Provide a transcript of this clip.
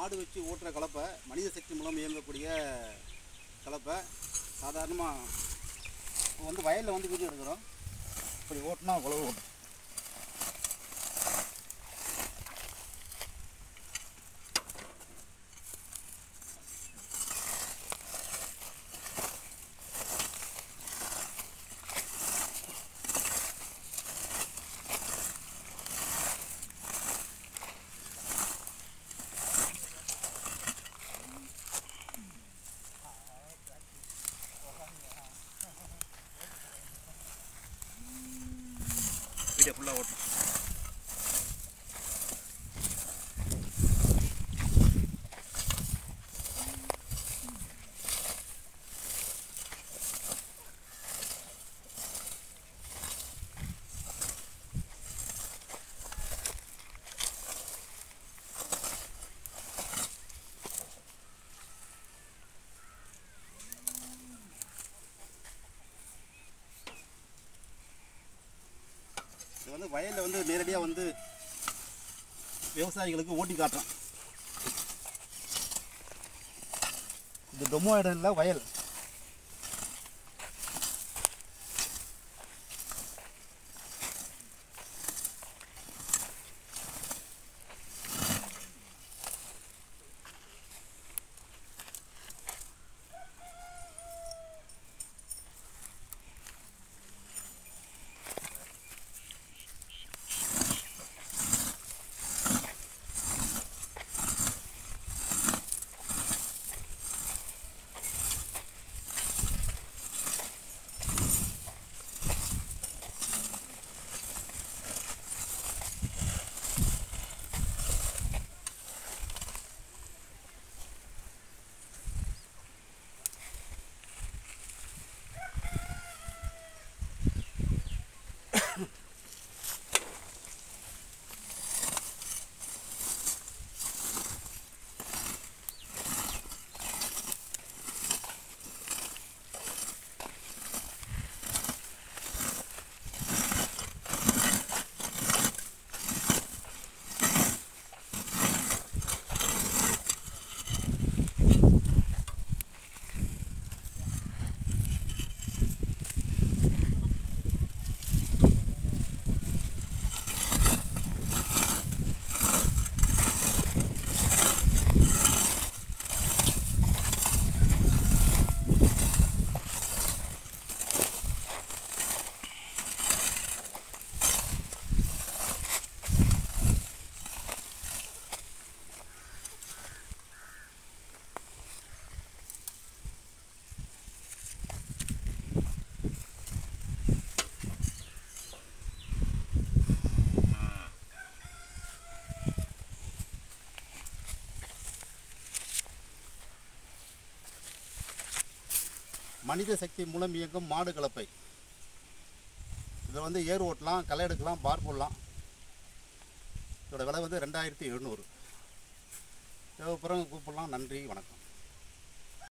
மாடு வச்சு ஓட்டுற கலப்பை மனித சக்தி மூலம் இயங்கக்கூடிய கலப்பை சாதாரணமாக இப்போ வந்து வயலில் வந்து வீடியோ எடுக்கிறோம் இப்படி ஓட்டினா உழவு ஓட்டும் வீடியோ ஃபுல்லாக ஓட்டும் இது வந்து வயலில் வந்து நேரடியாக வந்து விவசாயிகளுக்கு ஓட்டி காட்டுறோம் இது டொமோ இடம் இல்லை வயல் மனித சக்தி மூலம் இயங்கும் மாடு கலப்பை இதை வந்து ஏர் ஓட்டலாம் களை எடுக்கலாம் பார் போடலாம் இதோட விலை வந்து ரெண்டாயிரத்தி எழுநூறு தேவைப்படுறவங்க கூப்பிடலாம் நன்றி வணக்கம்